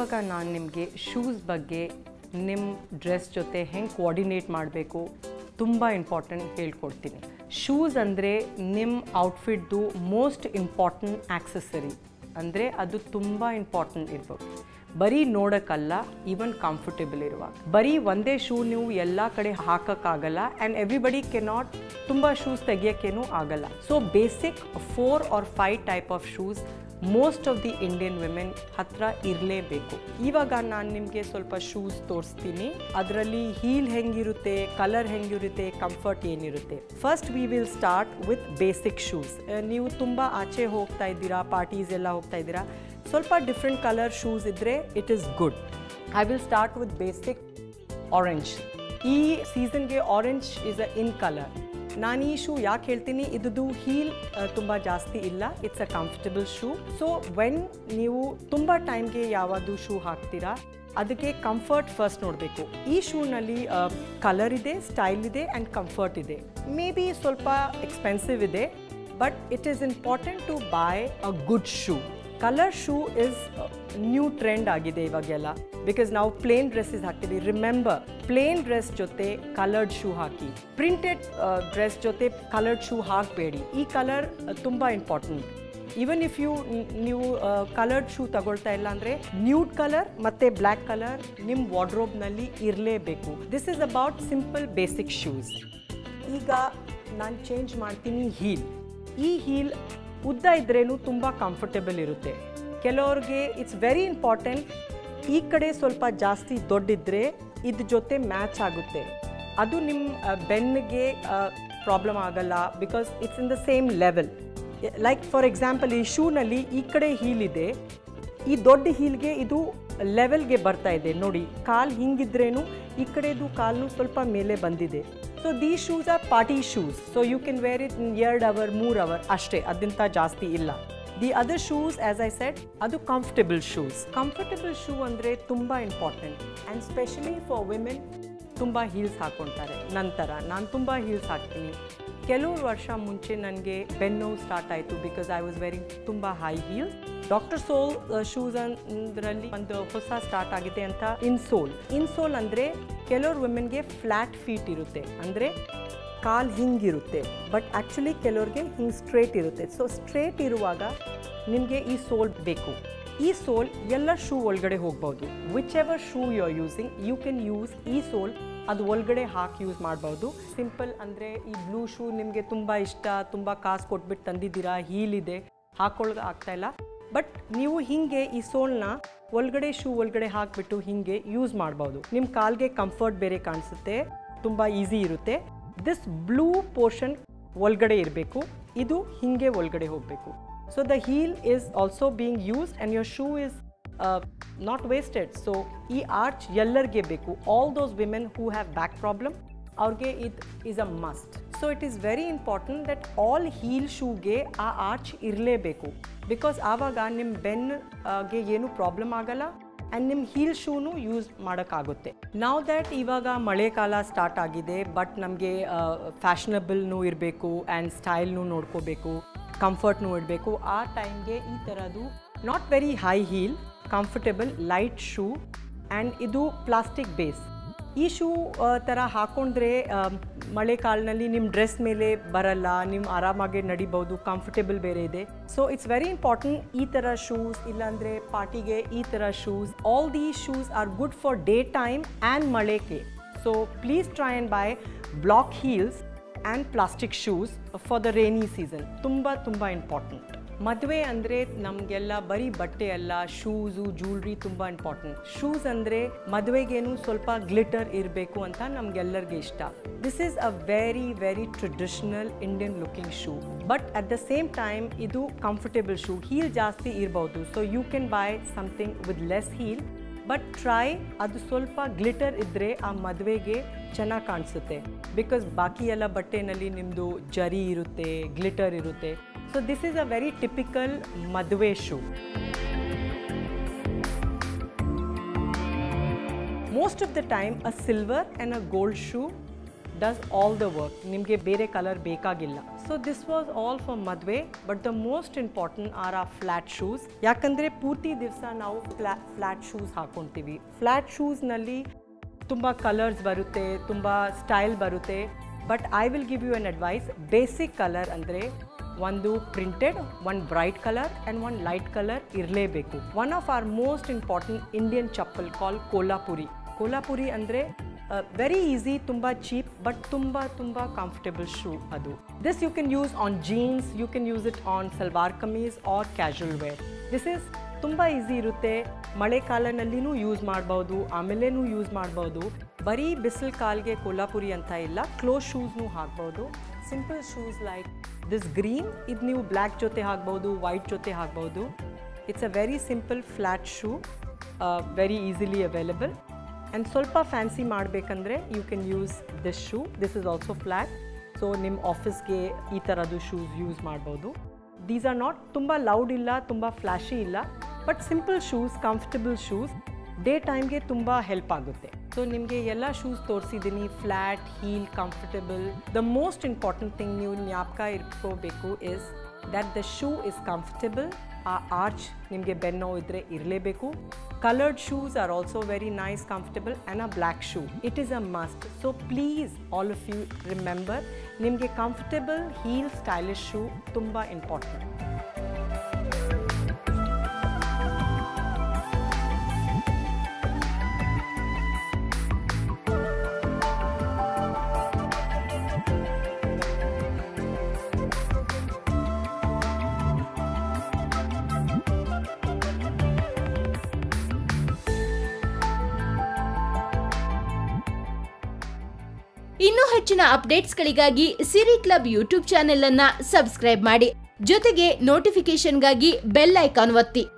ಇವಾಗ ನಾನು ನಿಮಗೆ ಶೂಸ್ ಬಗ್ಗೆ ನಿಮ್ಮ ಡ್ರೆಸ್ ಜೊತೆ ಹೆಂಗೆ ಕೋಆರ್ಡಿನೇಟ್ ಮಾಡಬೇಕು ತುಂಬ ಇಂಪಾರ್ಟೆಂಟ್ ಹೇಳ್ಕೊಡ್ತೀನಿ ಶೂಸ್ ಅಂದರೆ ನಿಮ್ಮ ಔಟ್ಫಿಟ್ದು ಮೋಸ್ಟ್ ಇಂಪಾರ್ಟೆಂಟ್ ಆಕ್ಸೆಸರಿ ಅಂದರೆ ಅದು ತುಂಬ ಇಂಪಾರ್ಟೆಂಟ್ ಇರ್ಬೇಕು ಬರೀ ನೋಡೋಕ್ಕಲ್ಲ ಈವನ್ ಕಂಫರ್ಟೇಬಲ್ ಇರುವಾಗ ಬರೀ ಒಂದೇ ಶೂ ನೀವು ಎಲ್ಲ ಕಡೆ ಹಾಕೋಕ್ಕಾಗಲ್ಲ ಆ್ಯಂಡ್ ಎವ್ರಿಬಡಿ ಕೆನಾಟ್ ತುಂಬ ಶೂಸ್ ತೆಗಿಯೋಕ್ಕೇನೂ ಆಗಲ್ಲ so basic four or five type of shoes most of the Indian women ಹತ್ರ ಇರಲೇಬೇಕು ಇವಾಗ ನಾನು ನಿಮಗೆ ಸ್ವಲ್ಪ ಶೂಸ್ ತೋರಿಸ್ತೀನಿ ಅದರಲ್ಲಿ ಹೀಲ್ ಹೆಂಗಿರುತ್ತೆ ಕಲರ್ ಹೆಂಗಿರುತ್ತೆ ಕಂಫರ್ಟ್ ಏನಿರುತ್ತೆ first we will start with basic shoes ನೀವು ತುಂಬ ಆಚೆ ಹೋಗ್ತಾ ಇದ್ದೀರಾ ಪಾರ್ಟೀಸ್ ಎಲ್ಲ ಹೋಗ್ತಾ ಇದ್ದೀರಾ ಸ್ವಲ್ಪ ಡಿಫ್ರೆಂಟ್ ಕಲರ್ ಶೂಸ್ ಇದ್ದರೆ it is good I will start with basic orange ಈ ಸೀಸನ್ಗೆ orange is a in colour ನಾನು ಈ ಶೂ ಯಾಕೆ ಹೇಳ್ತೀನಿ ಇದ್ದು ಹೀಲ್ ತುಂಬ ಜಾಸ್ತಿ ಇಲ್ಲ it's a comfortable shoe so when ನೀವು ತುಂಬ ಟೈಮ್ಗೆ ಯಾವುದು ಶೂ ಹಾಕ್ತೀರಾ ಅದಕ್ಕೆ ಕಂಫರ್ಟ್ ಫಸ್ಟ್ ನೋಡಬೇಕು ಈ ಶೂನಲ್ಲಿ ಕಲರ್ ಇದೆ ಸ್ಟೈಲ್ ಇದೆ ಆ್ಯಂಡ್ ಕಂಫರ್ಟ್ ಇದೆ ಮೇ ಬಿ ಸ್ವಲ್ಪ ಎಕ್ಸ್ಪೆನ್ಸಿವ್ ಇದೆ but it is important to buy a good shoe colour shoe is new trend ಆಗಿದೆ ಇವಾಗೆಲ್ಲ ಬಿಕಾಸ್ ನಾವು ಪ್ಲೇನ್ ಡ್ರೆಸ್ಸಸ್ ಹಾಕ್ತೀವಿ ರಿಮೆಂಬರ್ ಪ್ಲೇನ್ ಡ್ರೆಸ್ ಜೊತೆ ಕಲರ್ಡ್ ಶೂ ಹಾಕಿ ಪ್ರಿಂಟೆಡ್ ಡ್ರೆಸ್ ಜೊತೆ ಕಲರ್ಡ್ ಶೂ ಹಾಕಬೇಡಿ ಈ ಕಲರ್ ತುಂಬ ಇಂಪಾರ್ಟೆಂಟ್ ಈವನ್ ಇಫ್ ಯು ನೀವು ಕಲರ್ಡ್ ಶೂ ತಗೊಳ್ತಾ ಇಲ್ಲ ಅಂದರೆ ನ್ಯೂಡ್ ಕಲರ್ ಮತ್ತು ಬ್ಲ್ಯಾಕ್ ಕಲರ್ ನಿಮ್ಮ ವಾರ್ಡ್ರೋಬ್ನಲ್ಲಿ ಇರಲೇಬೇಕು this is about simple basic shoes ಈಗ ನಾನು ಚೇಂಜ್ ಮಾಡ್ತೀನಿ ಹೀಲ್ ಈ ಹೀಲ್ ಉದ್ದ ಇದ್ರೇನು ತುಂಬ ಕಂಫರ್ಟೇಬಲ್ ಇರುತ್ತೆ ಕೆಲವ್ರಿಗೆ ಇಟ್ಸ್ ವೆರಿ ಇಂಪಾರ್ಟೆಂಟ್ ಈ ಕಡೆ ಸ್ವಲ್ಪ ಜಾಸ್ತಿ ದೊಡ್ಡಿದ್ರೆ ಇದ್ರ ಜೊತೆ ಮ್ಯಾಚ್ ಆಗುತ್ತೆ ಅದು ನಿಮ್ಮ ಬೆನ್ನಿಗೆ ಪ್ರಾಬ್ಲಮ್ ಆಗಲ್ಲ because it's in the same level like for example ಈ ಶೂನಲ್ಲಿ ಈ ಕಡೆ ಹೀಲ್ ಇದೆ ಈ ದೊಡ್ಡ ಹೀಲ್ಗೆ ಇದು ಲೆವೆಲ್ಗೆ ಬರ್ತಾ ಇದೆ ನೋಡಿ ಕಾಲು ಹಿಂಗಿದ್ರೇನು ಈ ಕಡೆದು ಕಾಲು ಸ್ವಲ್ಪ ಮೇಲೆ ಬಂದಿದೆ so the shoes are party shoes so you can wear it ಎರಡು ಅವರ್ ಮೂರು ಅವರ್ ಅಷ್ಟೇ ಅದಕ್ಕಿಂತ ಜಾಸ್ತಿ ಇಲ್ಲ the other shoes as I set ಅದು ಕಂಫರ್ಟಬಲ್ ಶೂಸ್ ಕಂಫರ್ಟಬಲ್ ಶೂ ಅಂದರೆ ತುಂಬ important and specially for women ತುಂಬ ಹೀಲ್ಸ್ ಹಾಕ್ಕೊಳ್ತಾರೆ ನಂತರ ನಾನು ತುಂಬ ಹೀಲ್ಸ್ ಹಾಕ್ತೀನಿ ಕೆಲವು ವರ್ಷ ಮುಂಚೆ ನನಗೆ ಬೆನ್ನು ಸ್ಟಾರ್ಟ್ ಆಯಿತು ಬಿಕಾಸ್ ಐ ವಾಸ್ ವೆರಿ ತುಂಬ high heels doctor sole shoes ಅಂದ್ರಲ್ಲಿ ಒಂದು ಹೊಸ ಸ್ಟಾರ್ಟ್ ಆಗಿದೆ ಅಂತ ಇನ್ಸೋಲ್ ಇನ್ಸೋಲ್ ಅಂದರೆ ಕೆಲವ್ರು ವುಮೆನ್ಗೆ ಫ್ಲ್ಯಾಟ್ ಫೀಟ್ ಇರುತ್ತೆ ಅಂದರೆ ಕಾಲು ಹಿಂಗಿರುತ್ತೆ ಬಟ್ ಆ್ಯಕ್ಚುಲಿ ಕೆಲವ್ರಿಗೆ ಹಿಂಗೆ ಸ್ಟ್ರೇಟ್ ಇರುತ್ತೆ ಸೊ ಸ್ಟ್ರೇಟ್ ಇರುವಾಗ ನಿಮಗೆ ಈ ಸೋಲ್ ಬೇಕು ಈ ಸೋಲ್ ಎಲ್ಲ ಶೂ ಒಳಗಡೆ ಹೋಗ್ಬೋದು whichever shoe you are using you can use ಈ ಸೋಲ್ ಅದು ಒಳಗಡೆ ಹಾಕಿ ಯೂಸ್ ಮಾಡ್ಬೋದು ಸಿಂಪಲ್ ಅಂದರೆ ಈ ಬ್ಲೂ ಶೂ ನಿಮಗೆ ತುಂಬ ಇಷ್ಟ ತುಂಬ ಕಾಸು ಕೊಟ್ಬಿಟ್ಟು ತಂದಿದ್ದೀರಾ ಹೀಲ್ ಇದೆ ಹಾಕೊಳ್ಳೋಕೆ ಆಗ್ತಾ ಇಲ್ಲ ಬಟ್ ನೀವು ಹೀಗೆ ಈ ಸೋಲ್ನ ಒಳಗಡೆ ಶೂ ಒಳಗಡೆ ಹಾಕಿಬಿಟ್ಟು ಹೀಗೆ ಯೂಸ್ ಮಾಡ್ಬೋದು ನಿಮ್ಮ ಕಾಲ್ಗೆ ಕಂಫರ್ಟ್ ಬೇರೆ ಕಾಣಿಸುತ್ತೆ ತುಂಬ ಈಸಿ ಇರುತ್ತೆ ದಿಸ್ ಬ್ಲೂ ಪೋರ್ಷನ್ ಒಳಗಡೆ ಇರಬೇಕು ಇದು ಹೀಗೆ ಒಳಗಡೆ ಹೋಗಬೇಕು so the heel is also being used and your shoe is not wasted so ಈ ಆರ್ಚ್ ಎಲ್ಲರಿಗೆ ಬೇಕು all those women who have back problem ಅವ್ರಿಗೆ ಇದು is a must so it is very important that all heel ಶೂಗೆ ಆ arch ಇರಲೇಬೇಕು because ಆವಾಗ ನಿಮ್ಮ ಬೆನ್ಗೆ ಏನು ಪ್ರಾಬ್ಲಮ್ ಆಗಲ್ಲ ಆ್ಯಂಡ್ ನಿಮ್ಮ ಹೀಲ್ ಶೂನು ಯೂಸ್ ಮಾಡೋಕ್ಕಾಗುತ್ತೆ ನಾವು ದ್ಯಾಟ್ ಇವಾಗ ಮಳೆಕಾಲ ಸ್ಟಾರ್ಟ್ ಆಗಿದೆ ಬಟ್ ನಮಗೆ ಫ್ಯಾಷನಬಲ್ನೂ ಇರಬೇಕು ಆ್ಯಂಡ್ ಸ್ಟೈಲ್ನೂ ನೋಡ್ಕೋಬೇಕು ಕಂಫರ್ಟ್ನೂ ಇಡಬೇಕು ಆ ಟೈಮ್ಗೆ ಈ ಥರದ್ದು not very high heel comfortable light shoe and ಇದು ಪ್ಲಾಸ್ಟಿಕ್ ಬೇಸ್ ಈ ಶೂ ಥರ ಹಾಕೊಂಡ್ರೆ ಮಳೆಕಾಲದಲ್ಲಿ ನಿಮ್ಮ ಡ್ರೆಸ್ ಮೇಲೆ ಬರಲ್ಲ ನೀವು ಆರಾಮಾಗಿ ನಡಿಬೋದು ಕಂಫರ್ಟೇಬಲ್ ಬೇರೆ ಇದೆ ಸೊ ಇಟ್ಸ್ ವೆರಿ ಇಂಪಾರ್ಟೆಂಟ್ ಈ ಥರ ಶೂಸ್ ಇಲ್ಲಾಂದರೆ ಪಾರ್ಟಿಗೆ ಈ ಥರ shoes all the shoes are good for day time and ಮಳೆಗೆ so please try and buy block heels and plastic shoes for the rainy season ತುಂಬ ತುಂಬ ಇಂಪಾರ್ಟೆಂಟ್ ಮದುವೆ ಅಂದರೆ ನಮಗೆಲ್ಲ ಬರೀ ಬಟ್ಟೆ ಅಲ್ಲ ಶೂಸು ಜ್ಯೂಲ್ರಿ ತುಂಬ ಇಂಪಾರ್ಟೆಂಟ್ ಶೂಸ್ ಅಂದರೆ ಮದುವೆಗೇನು ಸ್ವಲ್ಪ ಗ್ಲಿಟರ್ ಇರಬೇಕು ಅಂತ ನಮಗೆಲ್ಲರಿಗೆ ಇಷ್ಟ this is a very very traditional Indian looking shoe but at the same time ಇದು ಕಂಫರ್ಟೇಬಲ್ ಶೂ ಹೀಲ್ ಜಾಸ್ತಿ ಇರ್ಬೋದು so you can buy something with less heel but try ಅದು ಸ್ವಲ್ಪ ಗ್ಲಿಟರ್ ಇದ್ದರೆ ಆ ಮದುವೆಗೆ ಚೆನ್ನಾಗಿ ಕಾಣಿಸುತ್ತೆ ಬಿಕಾಸ್ ಬಾಕಿ ಎಲ್ಲ ಬಟ್ಟೆನಲ್ಲಿ ನಿಮ್ಮದು ಜರಿ ಇರುತ್ತೆ ಗ್ಲಿಟರ್ ಇರುತ್ತೆ so this is a very typical ಮದುವೆ shoe most of the time a silver and a gold shoe does all the work ನಿಮಗೆ ಬೇರೆ ಕಲರ್ ಬೇಕಾಗಿಲ್ಲ so this was all for ಮದುವೆ but the most important are a flat shoes ಯಾಕಂದರೆ ಪೂರ್ತಿ ದಿವಸ ನಾವು ಫ್ಲಾ ಫ್ಲ್ಯಾಟ್ ಶೂಸ್ ಹಾಕ್ಕೊತೀವಿ ಫ್ಲ್ಯಾಟ್ ಶೂಸ್ನಲ್ಲಿ ತುಂಬ ಕಲರ್ಸ್ ಬರುತ್ತೆ ತುಂಬ ಸ್ಟೈಲ್ ಬರುತ್ತೆ but I will give you an advice basic colour ಅಂದರೆ ಒಂದು printed one bright colour and one light colour ಇರಲೇಬೇಕು one of our most important Indian chappal call Kolhapuri Kolhapuri ಅಂದರೆ ವೆರಿ ಈಸಿ ತುಂಬ ಚೀಪ್ ಬಟ್ ತುಂಬ ತುಂಬ ಕಂಫರ್ಟೇಬಲ್ ಶೂ ಅದು this you can use on jeans you can use it on salwar kameez or casual wear this is ತುಂಬ easy ಇರುತ್ತೆ ಮಳೆಗಾಲನಲ್ಲಿನೂ use ಮಾಡ್ಬೋದು ಆಮೇಲೇನೂ use ಮಾಡ್ಬೋದು ಬರೀ ಬಿಸಿಲು ಕಾಲ್ಗೆ ಕೊಲ್ಲಾಪುರಿ ಅಂತ ಇಲ್ಲ ಕ್ಲೋಸ್ ಶೂಸ್ನೂ ಹಾಕ್ಬೋದು simple shoes like this green ಇದು ನೀವು ಬ್ಲ್ಯಾಕ್ ಜೊತೆ ಹಾಕ್ಬೋದು ವೈಟ್ ಜೊತೆ ಹಾಕ್ಬೋದು it's a very simple flat shoe very easily available and ಸ್ವಲ್ಪ ಫ್ಯಾನ್ಸಿ ಮಾಡಬೇಕಂದ್ರೆ you can use this shoe this is also flat so ನಿಮ್ಮ ಆಫೀಸ್ಗೆ ಈ ಥರದ್ದು ಶೂಸ್ ಯೂಸ್ ಮಾಡ್ಬೋದು ದೀಸ್ ಆರ್ ನಾಟ್ ತುಂಬ ಲೌಡ್ ಇಲ್ಲ ತುಂಬ ಫ್ಲ್ಯಾಶಿ ಇಲ್ಲ but simple shoes comfortable shoes day ಟೈಮ್ಗೆ ತುಂಬ ಹೆಲ್ಪ್ ಆಗುತ್ತೆ ಸೊ ನಿಮಗೆ ಎಲ್ಲ ಶೂಸ್ ತೋರಿಸಿದ್ದೀನಿ flat heel comfortable the most important thing ನೀವು ಜ್ಞಾಪಕ ಇಟ್ಕೋಬೇಕು is that the shoe is comfortable ಆ ಆರ್ಚ್ ನಿಮಗೆ ಬೆನ್ನೋ ಇದ್ದರೆ ಇರಲೇಬೇಕು coloured shoes are also very nice comfortable and a black shoe it is a must so please all of you remember ನಿಮಗೆ comfortable heel stylish shoe ತುಂಬ important ಇನ್ನೂ ಹೆಚ್ಚಿನ ಅಪ್ಡೇಟ್ಸ್ಗಳಿಗಾಗಿ ಸಿರಿ ಕ್ಲಬ್ ಯೂಟ್ಯೂಬ್ ಚಾನೆಲ್ ಅನ್ನ ಸಬ್ಸ್ಕ್ರೈಬ್ ಮಾಡಿ ಜೊತೆಗೆ ನೋಟಿಫಿಕೇಶನ್ಗಾಗಿ ಬೆಲ್ ಐಕಾನ್ ಒತ್ತಿ